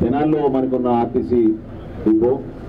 తెనాల్లో మనకున్న RTC depot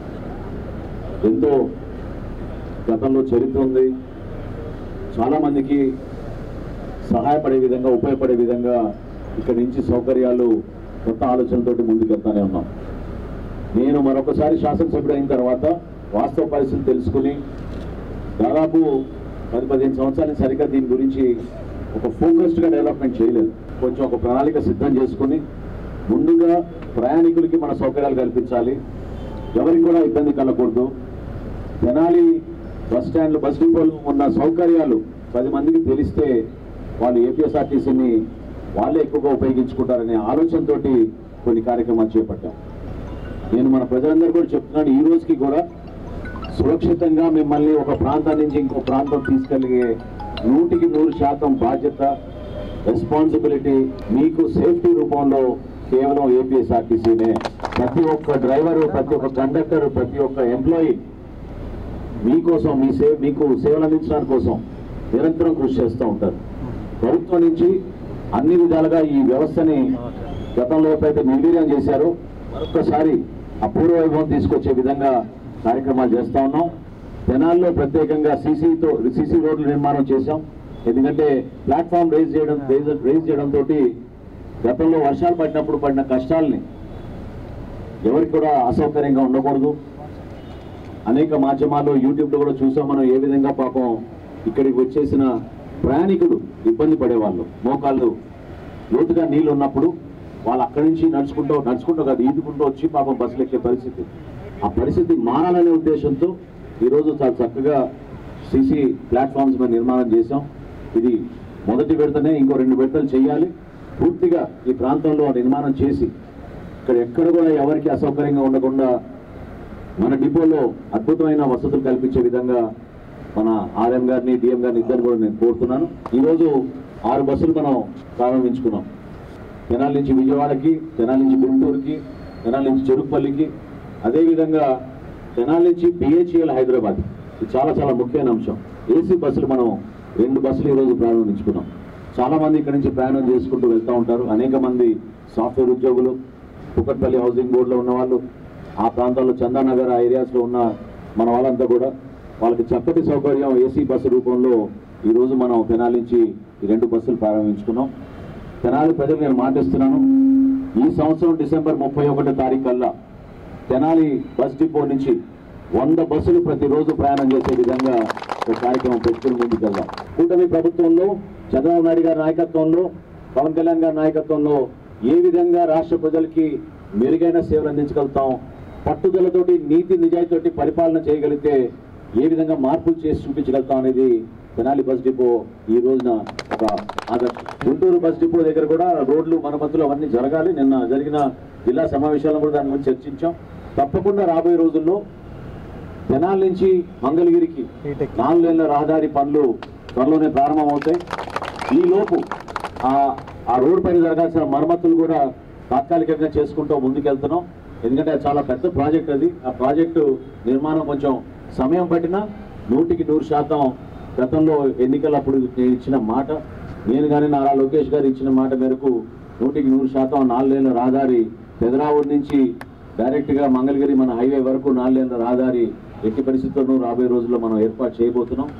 ఎంతో గతంలో చరిత్ర ఉంది చాలా మందికి సహాయపడే విధంగా ఉపయోగపడే విధంగా ఇక్కడి నుంచి సౌకర్యాలు కొత్త ఆలోచనలతోటి ముందుకెళ్తానే ఉన్నాం నేను మరొకసారి శాసనసభ్యుడు అయిన తర్వాత వాస్తవ పరిస్థితులు తెలుసుకుని దాదాపు పది పదిహేను సంవత్సరాలు సరిగ్గా దీని గురించి ఒక ఫోకస్డ్గా డెవలప్మెంట్ చేయలేదు కొంచెం ఒక ప్రణాళిక సిద్ధం చేసుకుని ముందుగా ప్రయాణికులకి మన సౌకర్యాలు కల్పించాలి ఎవరికి కూడా ఇబ్బంది కలగకూడదు తెనాలి బస్ స్టాండ్లు బస్ డిపోలు ఉన్న సౌకర్యాలు పది మందికి తెలిస్తే వాళ్ళు ఏపీఎస్ఆర్టీసీని వాళ్ళే ఎక్కువగా ఉపయోగించుకుంటారనే ఆలోచనతోటి కొన్ని కార్యక్రమాలు చేపట్టాం నేను మన ప్రజలందరూ కూడా చెప్తున్నాను ఈ రోజుకి కూడా సురక్షితంగా మిమ్మల్ని ఒక ప్రాంతం నుంచి ఇంకో ప్రాంతం తీసుకెళ్ళే నూటికి నూరు శాతం బాధ్యత రెస్పాన్సిబిలిటీ మీకు సేఫ్టీ రూపంలో కేవలం ఏపీఎస్ఆర్టీసీనే ప్రతి ఒక్క డ్రైవరు ప్రతి ఒక్క కండక్టర్ ప్రతి ఒక్క ఎంప్లాయీ మీకోసం మీ సే మీకు సేవలు అందించడానికి కోసం నిరంతరం కృషి చేస్తూ ఉంటారు ప్రభుత్వం నుంచి అన్ని విధాలుగా ఈ వ్యవస్థని గతంలో ఎప్పుడైతే నిర్వీర్యం చేశారో మరొకసారి అపూర్వ వైభవం తీసుకొచ్చే విధంగా కార్యక్రమాలు చేస్తా ఉన్నాం తెనాల్లో ప్రత్యేకంగా సీసీతో సీసీ రోడ్ల నిర్మాణం చేశాం ఎందుకంటే ప్లాట్ఫామ్ రేజ్ చేయడం రేజ్ చేయడం తోటి గతంలో వర్షాలు పడినప్పుడు పడిన కష్టాల్ని ఎవరికి కూడా అసౌకర్యంగా ఉండకూడదు అనేక మాధ్యమాల్లో యూట్యూబ్లో కూడా చూసాం మనం ఏ విధంగా పాపం ఇక్కడికి వచ్చేసిన ప్రయాణికులు ఇబ్బంది పడేవాళ్ళు మోకాళ్ళు లోతుగా నీళ్ళు ఉన్నప్పుడు వాళ్ళు అక్కడి నుంచి నడుచుకుంటూ నడుచుకుంటూ కాదు ఈదుకుంటూ వచ్చి పాపం బస్సులు ఎక్కే పరిస్థితి ఆ పరిస్థితి మారాలనే ఉద్దేశంతో ఈరోజు చాలా చక్కగా సీసీ ప్లాట్ఫామ్స్ మేము నిర్మాణం చేశాం ఇది మొదటి విడతనే ఇంకో రెండు విడతలు చేయాలి పూర్తిగా ఈ ప్రాంతంలో నిర్మాణం చేసి ఇక్కడ ఎక్కడ కూడా ఎవరికి అసౌకర్యంగా ఉండకుండా మన డిపోలో అద్భుతమైన వసతులు కల్పించే విధంగా మన ఆర్ఎం గారిని డిఎం గారిని ఇద్దరు కూడా నేను కోరుతున్నాను ఈరోజు ఆరు బస్సులు మనం ప్రారంభించుకున్నాం తెనాలి నుంచి విజయవాడకి తెనాలి నుంచి గుంటూరుకి తెనాలి నుంచి చెరుకుపల్లికి అదేవిధంగా తెనాలి నుంచి బిహెచ్ఎల్ హైదరాబాద్ ఇది చాలా చాలా ముఖ్యమైన అంశం ఏసీ బస్సులు మనం రెండు బస్సులు ఈరోజు ప్రారంభించుకున్నాం చాలా మంది ఇక్కడ నుంచి ప్రయాణం చేసుకుంటూ వెళ్తూ ఉంటారు అనేక మంది సాఫ్ట్వేర్ ఉద్యోగులు కుకట్పల్లి హౌసింగ్ బోర్డులో ఉన్న వాళ్ళు ఆ ప్రాంతాల్లో చందానగర్ ఆ ఏరియాస్లో ఉన్న మన వాళ్ళంతా కూడా వాళ్ళకి చక్కటి సౌకర్యం ఏసీ బస్సు రూపంలో ఈరోజు మనం తెనాలి నుంచి ఈ రెండు బస్సులు ప్రారంభించుకున్నాం తెనాలి ప్రజలు నేను మాటిస్తున్నాను ఈ సంవత్సరం డిసెంబర్ ముప్పై ఒకటో తారీఖు కల్లా తెనాలి బస్ డిపో నుంచి వంద బస్సులు ప్రతిరోజు ప్రయాణం చేసే విధంగా ఒక కార్యక్రమం పెట్టుకుని ముందుకెళ్దాం కూటమి ప్రభుత్వంలో చంద్రబాబు నాయుడు గారి నాయకత్వంలో పవన్ కళ్యాణ్ గారి నాయకత్వంలో ఏ విధంగా రాష్ట్ర ప్రజలకి మెరుగైన సేవలు అందించగలుగుతాం పట్టుదలతోటి నీతి నిజాయితీతోటి పరిపాలన చేయగలిగితే ఏ విధంగా మార్పులు చేసి చూపించగలుగుతాం అనేది తెనాలి బస్ డిపో ఈ రోజున ఒక ఆదర్శం గుంటూరు బస్ డిపో దగ్గర కూడా రోడ్లు మరమ్మతులు అవన్నీ జరగాలి నిన్న జరిగిన జిల్లా సమావేశాలను కూడా దాని గురించి చర్చించాం తప్పకుండా రాబోయే రోజుల్లో తెనాలి నుంచి మంగళగిరికి నాలుగు లేన్ల రహదారి పనులు త్వరలోనే ప్రారంభమవుతాయి ఈ లోపు ఆ ఆ రోడ్డు పైన జరగాల్సిన మరమ్మతులు కూడా తాత్కాలికంగా చేసుకుంటూ ముందుకెళ్తున్నాం ఎందుకంటే అది చాలా పెద్ద ప్రాజెక్ట్ అది ఆ ప్రాజెక్టు నిర్మాణం కొంచెం సమయం పట్టినా నూటికి నూరు శాతం గతంలో ఎన్నికలప్పుడు నేను ఇచ్చిన మాట నేను కానీ నారా లోకేష్ గారు ఇచ్చిన మాట మేరకు నూటికి నూరు శాతం నాలుగేళ్ల రహదారి పెదరావూరు నుంచి డైరెక్ట్గా మంగళగిరి మన హైవే వరకు నాలుగేళ్ల రహదారి ఎట్టి పరిస్థితుల్లోనూ రాబోయే రోజుల్లో మనం ఏర్పాటు చేయబోతున్నాం